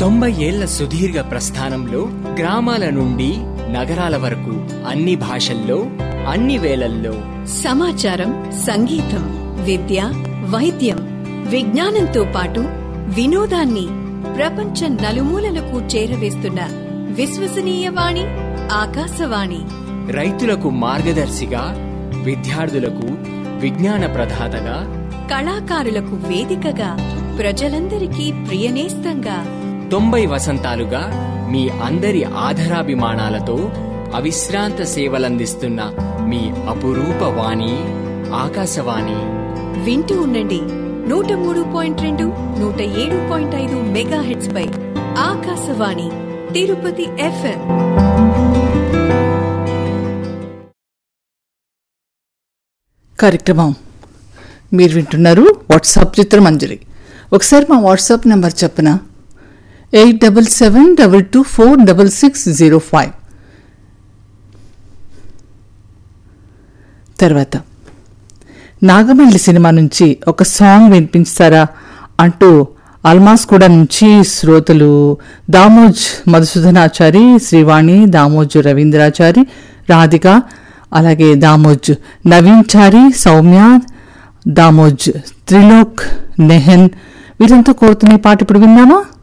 తొంభై ఏళ్ల సుదీర్ఘ ప్రస్థానంలో గ్రామాల నుండి నగరాల వరకు అన్ని భాషల్లో అన్ని వేళల్లో సమాచారం సంగీతం విద్య వైద్యం విజ్ఞానంతో పాటు వినోదాన్ని ప్రపంచ నలుమూలలకు చేరవేస్తున్న విశ్వసనీయ వాణి ఆకాశవాణి రైతులకు మార్గదర్శిగా విద్యార్థులకు విజ్ఞాన ప్రదాతగా కళాకారులకు వేదికగా ప్రజలందరికీ ప్రియనేస్తంగా తొంభై వసంతాలుగా మీ అందరి ఆధరాభిమానాలతో అవిశ్రాంత సేవలందిస్తున్న మీ అపురూప వాణి ఆకాశవాణి వింటూ ఉండండి నూట మూడు పాయింట్ రెండు నూట ఏడు పాయింట్ ఐదు మెగా హెడ్స్ పై ఆకాశవాణి తిరుపతి ఎఫ్ఎం కార్యక్రమం మీరు వింటున్నారు వాట్సాప్ చిత్రమంజరి ఒకసారి మా వాట్సాప్ నెంబర్ చెప్పన eight double seven double two four double six zero five తర్వాత నాగమల్లి సినిమా నుంచి ఒక సాంగ్ వినిపించారా అంటూ అల్మాస్ కూడా నుంచి శ్రోతలు దామోజ్ మధుసూదనాచారి శ్రీవాణి దామోజ్ రవీంద్రాచారి రాధిక అలాగే దామోజ్ నవీన్ చారి సౌమ్య దామోజ్ త్రిలోక్ నెహన్ వీరంతా కోరుతున్న ఈ పాట ఇప్పుడు విందామా